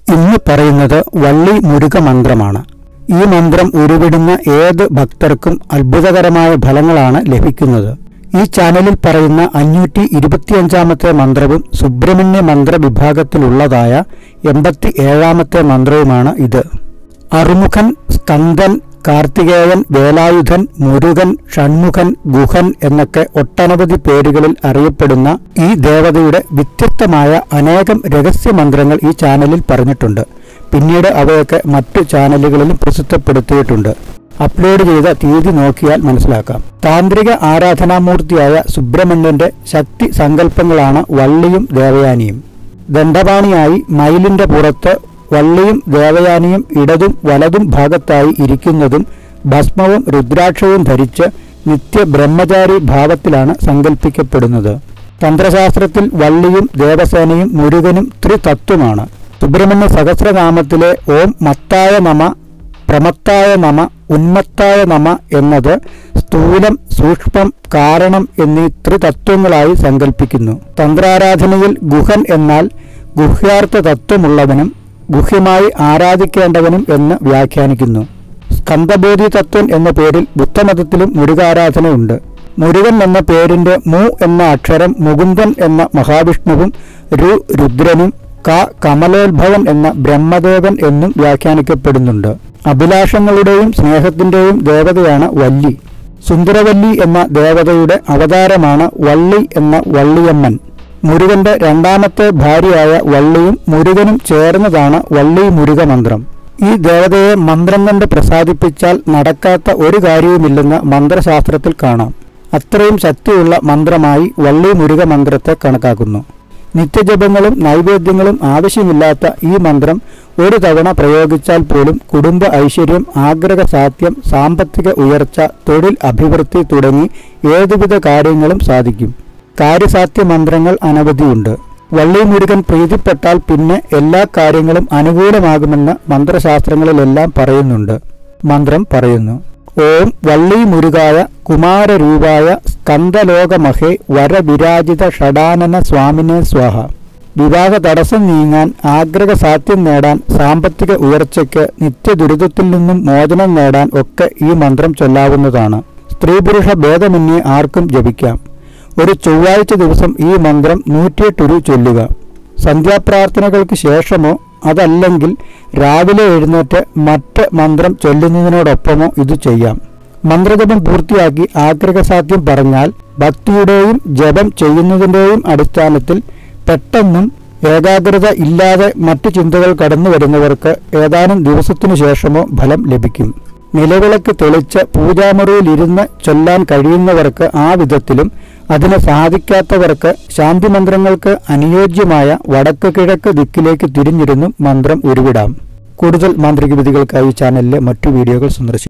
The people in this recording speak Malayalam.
ഇന്ന് പറയുന്നത് വള്ളി മുരുക മന്ത്രമാണ് ഈ മന്ത്രം ഉരുവിടുന്ന ഏത് ഭക്തർക്കും അത്ഭുതകരമായ ഫലങ്ങളാണ് ലഭിക്കുന്നത് ഈ ചാനലിൽ പറയുന്ന അഞ്ഞൂറ്റി ഇരുപത്തിയഞ്ചാമത്തെ മന്ത്രവും സുബ്രഹ്മണ്യ മന്ത്ര വിഭാഗത്തിലുള്ളതായ എൺപത്തി ഏഴാമത്തെ മന്ത്രവുമാണ് ഇത് അറുമുഖൻ സ്കന്ദൻ കാർത്തികേയൻ വേലായുധൻ മുരുകൻ ഷൺമുഖൻ ഗുഹൻ എന്നൊക്കെ ഒട്ടനവധി പേരുകളിൽ അറിയപ്പെടുന്ന ഈ ദേവതയുടെ വ്യത്യസ്തമായ അനേകം രഹസ്യമന്ത്രങ്ങൾ ഈ ചാനലിൽ പറഞ്ഞിട്ടുണ്ട് പിന്നീട് അവയൊക്കെ മറ്റു ചാനലുകളിലും പ്രസിദ്ധപ്പെടുത്തിയിട്ടുണ്ട് അപ്ലോഡ് ചെയ്ത തീയതി നോക്കിയാൽ മനസ്സിലാക്കാം താന്ത്രിക ആരാധനാമൂർത്തിയായ സുബ്രഹ്മണ്യന്റെ ശക്തി സങ്കല്പങ്ങളാണ് വള്ളിയും ദേവയാനിയും ദണ്ഡപാണിയായി മയിലിന്റെ പുറത്ത് വള്ളിയും ദേവയാനിയും ഇടതും വലതും ഭാഗത്തായി ഇരിക്കുന്നതും ഭസ്മവും രുദ്രാക്ഷവും ധരിച്ച് നിത്യ ബ്രഹ്മചാരി ഭാവത്തിലാണ് സങ്കല്പിക്കപ്പെടുന്നത് തന്ത്രശാസ്ത്രത്തിൽ വള്ളിയും ദേവസേനയും മുരുകനും ത്രിതത്വമാണ് സുബ്രഹ്മണ്യ സഹസ്രനാമത്തിലെ ഓം മത്തായ നമ പ്രമത്തായ നമ ഉന്മത്തായ നമ എന്നത് സ്ഥൂലം സൂക്ഷ്മം കാരണം എന്നീ ത്രിതത്വങ്ങളായി സങ്കല്പിക്കുന്നു തന്ത്രാരാധനയിൽ ഗുഹൻ എന്നാൽ ഗുഹ്യാർത്ഥ തത്വമുള്ളവനും ഗുഹ്യമായി ആരാധിക്കേണ്ടവനും എന്ന് വ്യാഖ്യാനിക്കുന്നു സ്കന്ദബോധി തത്വൻ എന്ന പേരിൽ ബുദ്ധമതത്തിലും മുരുകാരാധനയുണ്ട് മുരുകൻ എന്ന പേരിന്റെ മു എന്ന അക്ഷരം മുകുന്ദൻ എന്ന മഹാവിഷ്ണുവും രു രുദ്രനും ക കമലോത്ഭവൻ എന്ന ബ്രഹ്മദേവൻ എന്നും വ്യാഖ്യാനിക്കപ്പെടുന്നുണ്ട് അഭിലാഷങ്ങളുടെയും സ്നേഹത്തിന്റെയും ദേവതയാണ് വല്ലി സുന്ദരവല്ലി എന്ന ദേവതയുടെ അവതാരമാണ് വള്ളി എന്ന വള്ളിയമ്മൻ മുരുകന്റെ രണ്ടാമത്തെ ഭാര്യയായ വള്ളിയും മുരുകനും ചേർന്നതാണ് വള്ളി മുരുക മന്ത്രം ഈ ദേവതയെ മന്ത്രം കൊണ്ട് പ്രസാദിപ്പിച്ചാൽ നടക്കാത്ത ഒരു കാര്യവുമില്ലെന്ന് മന്ത്രശാസ്ത്രത്തിൽ കാണാം അത്രയും ശക്തിയുള്ള മന്ത്രമായി വള്ളി മുരുക മന്ത്രത്തെ കണക്കാക്കുന്നു നിത്യജപങ്ങളും നൈവേദ്യങ്ങളും ആവശ്യമില്ലാത്ത ഈ മന്ത്രം ഒരു തവണ പ്രയോഗിച്ചാൽ പോലും കുടുംബ ഐശ്വര്യം ആഗ്രഹ സാധ്യം സാമ്പത്തിക ഉയർച്ച തൊഴിൽ അഭിവൃദ്ധി തുടങ്ങി ഏതുവിധ കാര്യങ്ങളും സാധിക്കും കാര്യസാധ്യ മന്ത്രങ്ങൾ അനവധിയുണ്ട് വള്ളി മുരുകൻ പ്രീതിപ്പെട്ടാൽ പിന്നെ എല്ലാ കാര്യങ്ങളും അനുകൂലമാകുമെന്ന് മന്ത്രശാസ്ത്രങ്ങളിലെല്ലാം പറയുന്നുണ്ട് മന്ത്രം പറയുന്നു ഓം വള്ളി മുരുകായ കുമാരരൂപായ സ്കന്ദലോകമഹേ വരവിരാജിത ഷടാനന സ്വാമിനെ സ്വാഹ വിവാഹ തടസ്സം നീങ്ങാൻ ആഗ്രഹ സാധ്യം നേടാൻ സാമ്പത്തിക ഉയർച്ചയ്ക്ക് നിത്യദുരിതത്തിൽ നിന്നും മോചനം നേടാൻ ഒക്കെ ഈ മന്ത്രം ചൊല്ലാവുന്നതാണ് സ്ത്രീ പുരുഷ ഭേദമന്യേ ആർക്കും ജപിക്കാം ഒരു ചൊവ്വാഴ്ച ദിവസം ഈ മന്ത്രം നൂറ്റിയെട്ടുരു ചൊല്ലുക സന്ധ്യാപ്രാർത്ഥനകൾക്ക് ശേഷമോ അതല്ലെങ്കിൽ രാവിലെ എഴുന്നേറ്റ് മറ്റ് മന്ത്രം ചൊല്ലുന്നതിനോടൊപ്പമോ ഇത് ചെയ്യാം മന്ത്രജപം പൂർത്തിയാക്കി ആഗ്രഹസാധ്യം പറഞ്ഞാൽ ഭക്തിയുടെയും ജപം ചെയ്യുന്നതിൻ്റെയും അടിസ്ഥാനത്തിൽ പെട്ടെന്നും ഏകാഗ്രത ഇല്ലാതെ മറ്റു ചിന്തകൾ കടന്നു വരുന്നവർക്ക് ഏതാനും ദിവസത്തിനു ശേഷമോ ഫലം ലഭിക്കും നിലവിളക്ക് തെളിച്ച് പൂജാമുറിയിലിരുന്ന് ചൊല്ലാൻ കഴിയുന്നവർക്ക് ആ വിധത്തിലും അതിന് സാധിക്കാത്തവർക്ക് ശാന്തിമന്ത്രങ്ങൾക്ക് അനുയോജ്യമായ വടക്ക് കിഴക്ക് ദിക്കിലേക്ക് തിരിഞ്ഞിരുന്നും മന്ത്രം ഉരുവിടാം കൂടുതൽ മാന്ത്രിക വിധികൾക്കായി ചാനലിലെ മറ്റു വീഡിയോകൾ സന്ദർശിക്കും